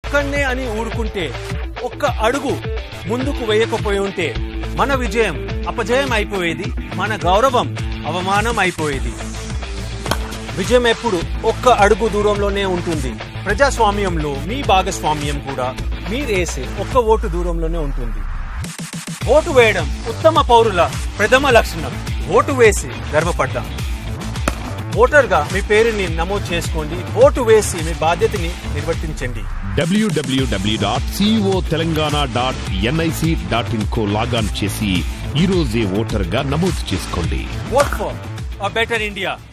ఒక్కనే అని ఊరుకుంటే ఒక్క అడుగు ముందుకు వేయకపోయి ఉంటే మన విజయం అపజయం అయిపోయేది మన గౌరవం అవమానం అయిపోయేది విజయం ఎప్పుడు ఒక్క అడుగు దూరంలోనే ఉంటుంది ప్రజాస్వామ్యంలో మీ భాగస్వామ్యం కూడా మీరేసే ఒక్క ఓటు దూరంలోనే ఉంటుంది ఓటు వేయడం ఉత్తమ పౌరుల ప్రథమ లక్షణం ఓటు వేసి గర్వపడ్డాం ఓటర్గా మీ పేరుని నమోదు చేసుకోండి ఓటు వేసి మీ బాధ్యతని నిర్వర్తించండి W W W dot CEO Telangana dot NIC dot in కో లాగాన్ చేసి ఈ రోజే ఓటర్ గా నమోదు చేసుకోండి vote for a better India